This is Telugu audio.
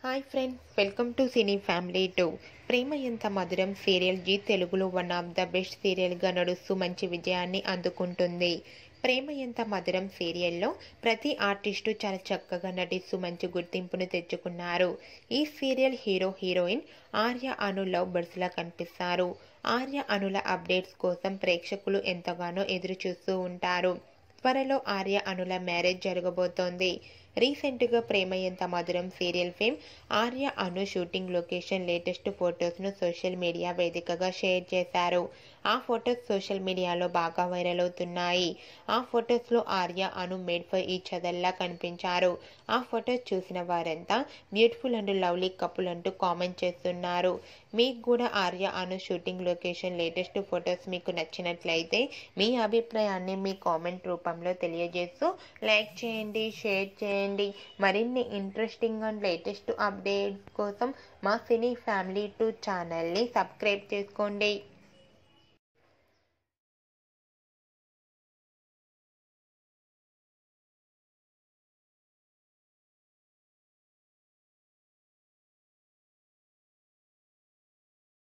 hi friends welcome to cine family two Prema Entha Madhuram serial Zee తెలుగులో వన్ ఆఫ్ ద బెస్ట్ సీరియల్గా నడుస్తూ మంచి విజయాన్ని అందుకుంటుంది ప్రేమ ఎంత మధురం సీరియల్లో ప్రతి ఆర్టిస్టు చాలా చక్కగా నటిస్తూ మంచి గుర్తింపును తెచ్చుకున్నారు ఈ serial hero heroine Arya Anu love బర్డ్స్లా కనిపిస్తారు ఆర్య అనుల అప్డేట్స్ కోసం ప్రేక్షకులు ఎంతగానో ఎదురు చూస్తూ ఉంటారు త్వరలో ఆర్య అనుల మ్యారేజ్ జరగబోతోంది రీసెంట్గా Prema Entha Madhuram serial fame Arya Anu shooting location latest ఫొటోస్ను సోషల్ మీడియా వేదికగా షేర్ చేశారు ఆ ఫొటోస్ సోషల్ మీడియాలో బాగా వైరల్ అవుతున్నాయి ఆ ఫొటోస్లో Arya Anu made for each అదర్లా కనిపించారు ఆ ఫొటోస్ చూసిన వారంతా బ్యూటిఫుల్ అండ్ లవ్లీ కపుల్ అంటూ కామెంట్ చేస్తున్నారు మీకు కూడా Arya Anu shooting location latest photos మీకు నచ్చినట్లయితే మీ అభిప్రాయాన్ని మీ కామెంట్ రూపంలో తెలియజేస్తూ లైక్ చేయండి షేర్ చేయండి మరిన్ని ఇంట్రెస్టింగ్ అండ్ లేటెస్ట్ అప్డేట్స్ కోసం మా సినీ ఫ్యామిలీ టూ ఛానల్ని సబ్స్క్రైబ్ చేసుకోండి